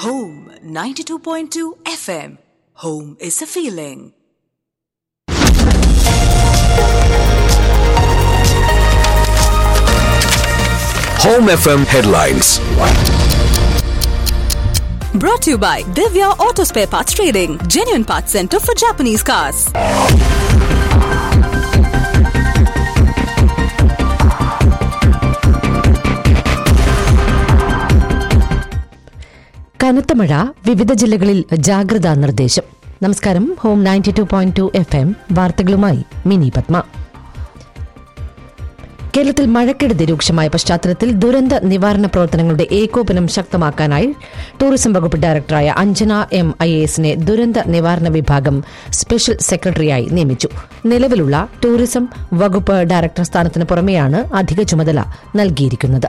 Home 92.2 FM. Home is a feeling. Home FM headlines. Brought to you by Divya Auto Spare Parts Trading, genuine parts center for Japanese cars. കനത്ത മഴ വിവിധ ജില്ലകളിൽ ജാഗ്രതാ നിർദ്ദേശം നമസ്കാരം ഹോം ninety two point two F M വാർത്തകളുമായി മിനി പത്മ കേരളത്തിൽ മഴക്കെടുതി രൂക്ഷമായ പശ്ചാത്തലത്തിൽ ദുരന്ത നിവാരണ പ്രവർത്തനങ്ങളുടെ ഏകോപനം ശക്തമാക്കാനായി ടൂറിസം വകുപ്പ് ഡയറക്ടറായ അഞ്ജന എം ഐ എസിനെ ദുരന്ത നിവാരണ വിഭാഗം സ്പെഷ്യൽ സെക്രട്ടറിയായി നിയമിച്ചു നിലവിലുള്ള ടൂറിസം വകുപ്പ് ഡയറക്ടർ സ്ഥാനത്തിന് പുറമെയാണ് അധിക ചുമതല നൽകിയിരിക്കുന്നത്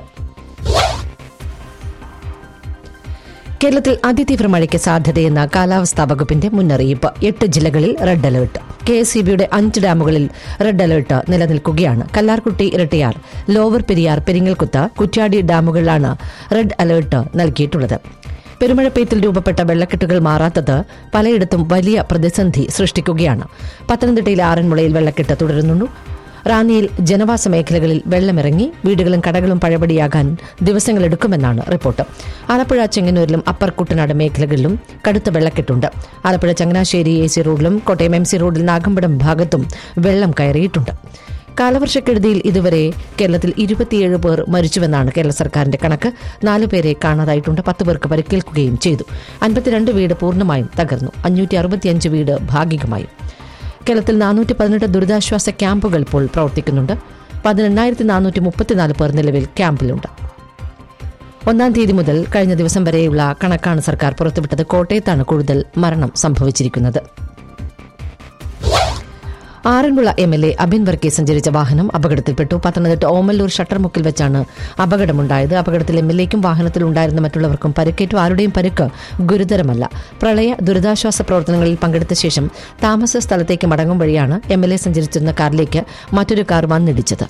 കേരളത്തിൽ അതിതീവ്ര മഴയ്ക്ക് സാധ്യതയെന്ന കാലാവസ്ഥാ വകുപ്പിന്റെ മുന്നറിയിപ്പ് എട്ട് ജില്ലകളിൽ റെഡ് അലർട്ട് കെ എസ് ബിയുടെ അഞ്ച് ഡാമുകളിൽ റെഡ് അലർട്ട് നിലനിൽക്കുകയാണ് കല്ലാർകുട്ടി ഇരട്ടിയാർ ലോവർ പെരിയാർ പെരിങ്ങൽകുത്ത് കുറ്റ്യാടി ഡാമുകളിലാണ് റെഡ് അലർട്ട് നൽകിയിട്ടുള്ളത് പെരുമഴപ്പെയ്ത്തിൽ രൂപപ്പെട്ട വെള്ളക്കെട്ടുകൾ മാറാത്തത് പലയിടത്തും വലിയ പ്രതിസന്ധി സൃഷ്ടിക്കുകയാണ് പത്തനംതിട്ടയിലെ ആറന്മുളയിൽ വെള്ളക്കെട്ട് തുടരുന്നു റാന്നിയിൽ ജനവാസ മേഖലകളിൽ വെള്ളമിറങ്ങി വീടുകളും കടകളും പഴപടിയാകാൻ ദിവസങ്ങളെടുക്കുമെന്നാണ് റിപ്പോർട്ട് ആലപ്പുഴ ചെങ്ങന്നൂരിലും അപ്പർ കുട്ടനാട് മേഖലകളിലും കടുത്ത വെള്ളക്കെട്ടുണ്ട് ആലപ്പുഴ ചങ്ങനാശ്ശേരി എ സി റോഡിലും കോട്ടയം എം സി റോഡിൽ നാഗമ്പടം ഭാഗത്തും വെള്ളം കയറിയിട്ടുണ്ട് കാലവർഷക്കെടുതിയിൽ ഇതുവരെ കേരളത്തിൽ ഇരുപത്തിയേഴ് പേർ മരിച്ചുവെന്നാണ് കേരള സർക്കാരിന്റെ കണക്ക് നാലു പേരെ കാണാതായിട്ടുണ്ട് പത്ത് പേർക്ക് പരിക്കേൽക്കുകയും ചെയ്തു അൻപത്തിരണ്ട് വീട് പൂർണ്ണമായും തകർന്നു അഞ്ഞൂറ്റി അറുപത്തിയഞ്ച് വീട് ഭാഗികമായും കേരളത്തിൽ നാനൂറ്റി പതിനെട്ട് ദുരിതാശ്വാസ ക്യാമ്പുകൾ ഇപ്പോൾ പ്രവർത്തിക്കുന്നുണ്ട് പതിനെണ്ണായിരത്തി നാനൂറ്റി മുപ്പത്തിനാല് പേർ നിലവിൽ ക്യാമ്പിലുണ്ട് ഒന്നാം തീയതി മുതൽ കഴിഞ്ഞ ദിവസം വരെയുള്ള കണക്കാണ് സർക്കാർ പുറത്തുവിട്ടത് കോട്ടയത്താണ് കൂടുതൽ മരണം സംഭവിച്ചിരിക്കുന്നത് Aranmula M L A Abin Varghese സഞ്ചരിച്ച വാഹനം അപകടത്തിൽപ്പെട്ടു പത്തനംതിട്ട ഓമല്ലൂർ ഷട്ടർമുക്കിൽ വെച്ചാണ് അപകടമുണ്ടായത് അപകടത്തിൽ എം എൽ എക്കും വാഹനത്തിലുണ്ടായിരുന്ന മറ്റുള്ളവർക്കും പരിക്കേറ്റു ആരുടെയും പരിക്ക് ഗുരുതരമല്ല പ്രളയ ദുരിതാശ്വാസ പ്രവർത്തനങ്ങളിൽ പങ്കെടുത്ത ശേഷം താമസ സ്ഥലത്തേക്ക് മടങ്ങും വഴിയാണ് എം എൽ എ സഞ്ചരിച്ചിരുന്ന കാറിലേക്ക് മറ്റൊരു കാർ വന്നിടിച്ചത്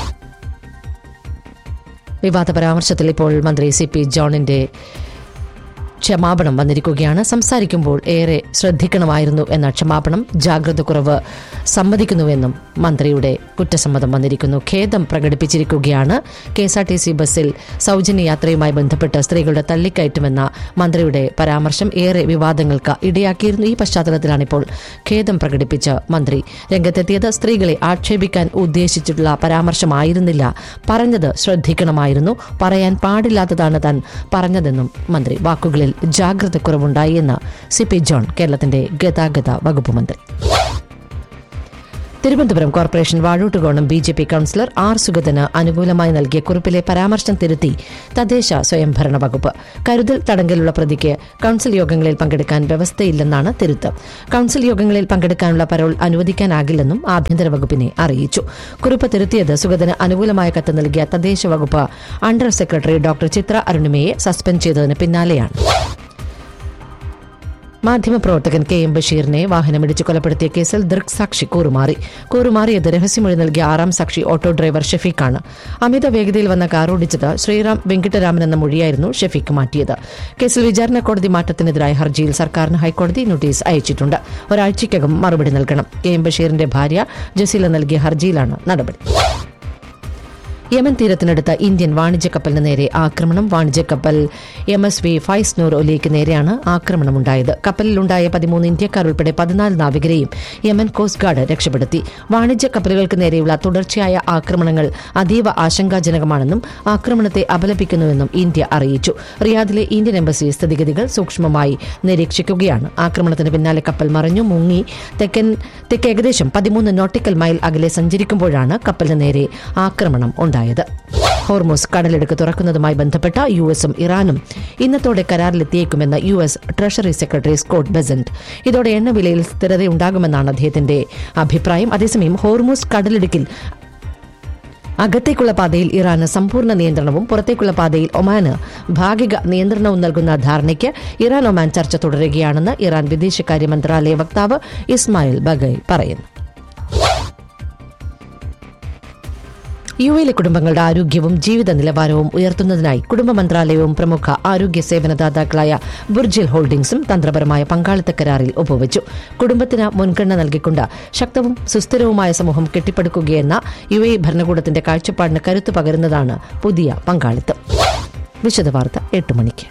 വിവാദ പരാമർശത്തിൽ ഇപ്പോൾ മന്ത്രി സി പി ജോണിന്റെ ക്ഷമാപണം വന്നിരിക്കുകയാണ് സംസാരിക്കുമ്പോൾ ഏറെ ശ്രദ്ധിക്കണമായിരുന്നു എന്ന ക്ഷമാപണം ജാഗ്രത കുറവ് സമ്മതിക്കുന്നുവെന്നും മന്ത്രിയുടെ കുറ്റസമ്മതം വന്നിരിക്കുന്നു ഖേദം പ്രകടിപ്പിച്ചിരിക്കുകയാണ് K S R T C ബസ്സിൽ സൗജന്യ യാത്രയുമായി ബന്ധപ്പെട്ട് സ്ത്രീകളുടെ തള്ളിക്കയറ്റുമെന്ന മന്ത്രിയുടെ പരാമർശം ഏറെ വിവാദങ്ങൾക്ക് ഇടയാക്കിയിരുന്നു ഈ പശ്ചാത്തലത്തിലാണ് ഇപ്പോൾ ഖേദം പ്രകടിപ്പിച്ച മന്ത്രി രംഗത്തെത്തിയത് സ്ത്രീകളെ ആക്ഷേപിക്കാൻ ഉദ്ദേശിച്ചിട്ടുള്ള പരാമർശമായിരുന്നില്ല പറഞ്ഞത് ശ്രദ്ധിക്കണമായിരുന്നു പറയാൻ പാടില്ലാത്തതാണ് താൻ പറഞ്ഞതെന്നും മന്ത്രി വാക്കുകളിൽ ജാഗ്രത കുറവുണ്ടായി എന്ന് സി പി ജോൺ കേരളത്തിന്റെ ഗതാഗത വകുപ്പ് മന്ത്രി Thiruvananthapuram corporation Vazhuttukonam B J P councillor R സുഗതന് അനുകൂലമായി നൽകിയ കുറിപ്പിലെ പരാമർശം തിരുത്തി തദ്ദേശ സ്വയംഭരണ വകുപ്പ് കരുതൽ തടങ്കലുള്ള പ്രതിക്ക് കൌൺസിൽ യോഗങ്ങളിൽ പങ്കെടുക്കാൻ വ്യവസ്ഥയില്ലെന്നാണ് തിരുത്ത് കൌൺസിൽ യോഗങ്ങളിൽ പങ്കെടുക്കാനുള്ള പരോൾ അനുവദിക്കാനാകില്ലെന്നും ആഭ്യന്തര വകുപ്പിനെ അറിയിച്ചു കുറിപ്പ് തിരുത്തിയത് സുഗതന് അനുകൂലമായ കത്ത് നൽകിയ തദ്ദേശ വകുപ്പ് അണ്ടർ സെക്രട്ടറി ഡോക്ടർ ചിത്ര അരുണിമയെ സസ്പെൻഡ് ചെയ്തതിന് പിന്നാലെയാണ് മാധ്യമപ്രവർത്തകൻ കെ എം ബഷീറിനെ വാഹനമിടിച്ച് കൊലപ്പെടുത്തിയ കേസിൽ ദൃക്സാക്ഷി കൂറുമാറി കൂറുമാറിയത് രഹസ്യമൊഴി നൽകിയ ആറാം സാക്ഷി ഓട്ടോ ഡ്രൈവർ ഷെഫീഖാണ് അമിത വേഗതയിൽ വന്ന കാർ ഓടിച്ചത് ശ്രീറാം വെങ്കിട്ടരാമൻ എന്ന മൊഴിയായിരുന്നു ഷെഫീഖ് മാറ്റിയത് കേസിൽ വിചാരണ കോടതി മാറ്റത്തിനെതിരായ ഹർജിയിൽ സർക്കാരിന് ഹൈക്കോടതി നോട്ടീസ് അയച്ചിട്ടുണ്ട് ഒരാഴ്ചയ്ക്കകം മറുപടി നൽകണം കെ എം ബഷീറിന്റെ ഭാര്യ ജസീല നൽകിയ ഹർജിയിലാണ് നടപടി യമൻ തീരത്തിനടുത്ത ഇന്ത്യൻ വാണിജ്യ കപ്പലിന് നേരെ ആക്രമണം വാണിജ്യ കപ്പൽ എം എസ് വി ഫൈസ്നൂർ ഒലിക്ക് നേരെയാണ് ആക്രമണമുണ്ടായത് കപ്പലിലുണ്ടായ പതിമൂന്ന് ഇന്ത്യക്കാർ ഉൾപ്പെടെ പതിനാല് നാവികരെയും യമൻ കോസ്റ്റ് ഗാർഡ് രക്ഷപ്പെടുത്തി വാണിജ്യ കപ്പലുകൾക്ക് നേരെയുള്ള തുടർച്ചയായ ആക്രമണങ്ങൾ അതീവ ആശങ്കാജനകമാണെന്നും ആക്രമണത്തെ അപലപിക്കുന്നുവെന്നും ഇന്ത്യ അറിയിച്ചു റിയാദിലെ ഇന്ത്യൻ എംബസി സ്ഥിതിഗതികൾ സൂക്ഷ്മമായി നിരീക്ഷിക്കുകയാണ് ആക്രമണത്തിന് പിന്നാലെ കപ്പൽ മറിഞ്ഞു മുങ്ങി തെക്കൻ തെക്ക് ഏകദേശം പതിമൂന്ന് നോട്ടിക്കൽ മൈൽ അകലെ സഞ്ചരിക്കുമ്പോഴാണ് കപ്പലിന് നേരെ ആക്രമണം ഉണ്ടായത് ഹോർമോസ് കടലെടുക്ക് തുറക്കുന്നതുമായി ബന്ധപ്പെട്ട യു എസും ഇറാനും ഇന്നത്തോടെ കരാറിലെത്തിയേക്കുമെന്ന് U S treasury secretary Scott Bessent ഇതോടെ എണ്ണവിലയിൽ സ്ഥിരതയുണ്ടാകുമെന്നാണ് അദ്ദേഹത്തിന്റെ അഭിപ്രായം അതേസമയം ഹോർമോസ് കടലിടുക്കിൽ അകത്തേക്കുള്ള പാതയിൽ ഇറാന് സമ്പൂർണ്ണ നിയന്ത്രണവും പുറത്തേക്കുള്ള പാതയിൽ ഒമാന് ഭാഗിക നിയന്ത്രണവും നൽകുന്ന ധാരണയ്ക്ക് ഇറാൻ ഒമാൻ ചർച്ച തുടരുകയാണെന്ന് ഇറാൻ വിദേശകാര്യ മന്ത്രാലയ വക്താവ് ഇസ്മായിൽ ബഗൈ പറയുന്നു യു എയിലെ കുടുംബങ്ങളുടെ ആരോഗ്യവും ജീവിത നിലവാരവും ഉയർത്തുന്നതിനായി കുടുംബ മന്ത്രാലയവും പ്രമുഖ ആരോഗ്യ സേവനദാതാക്കളായ ബുർജിൽ ഹോൾഡിംഗ്സും തന്ത്രപരമായ പങ്കാളിത്ത കരാറിൽ ഒപ്പുവച്ചു കുടുംബത്തിന് മുൻഗണന നൽകിക്കൊണ്ട് ശക്തവും സുസ്ഥിരവുമായ സമൂഹം കെട്ടിപ്പടുക്കുകയെന്ന യു എ ഭരണകൂടത്തിന്റെ കാഴ്ചപ്പാടിന് കരുത്ത് പകരുന്നതാണ് പുതിയ പങ്കാളിത്തം വിശദവാർത്ത എട്ട് മണിക്ക്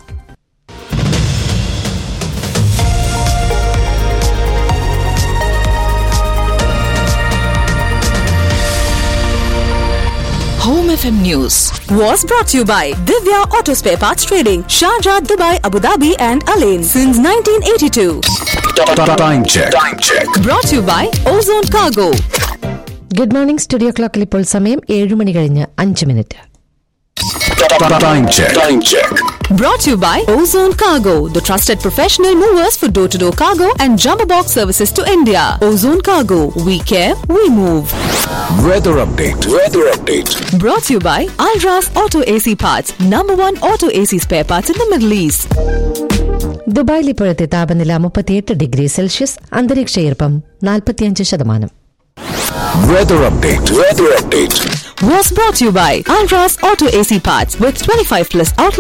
Home FM News was brought to you by Divya Auto Spare Parts Trading, Sharjah, Dubai, Abu Dhabi, and Alain since 1982. Time check. Time check. Brought to you by Ozone Cargo. Good morning studio ക്ലോക്കിൽ ഇപ്പോൾ സമയം ഏഴ് മണി കഴിഞ്ഞ് അഞ്ച് minute Time check. Time check. Brought to you by Ozone Cargo, the trusted professional movers for door to door cargo and jumbo box services to India. Ozone Cargo, we care, we move. Weather update. Weather update. Brought to you by Alras Auto AC Parts, number one auto AC spare parts in the Middle East. ദുബായിൽ ഇപ്പോഴത്തെ താപനില മുപ്പത്തിയെട്ട് degree Celsius അന്തരീക്ഷ ഈർപ്പം നാൽപ്പത്തിയഞ്ച് ശതമാനം Weather update. Weather update. Was brought to you by Alras Auto AC Parts with 25 plus outlets.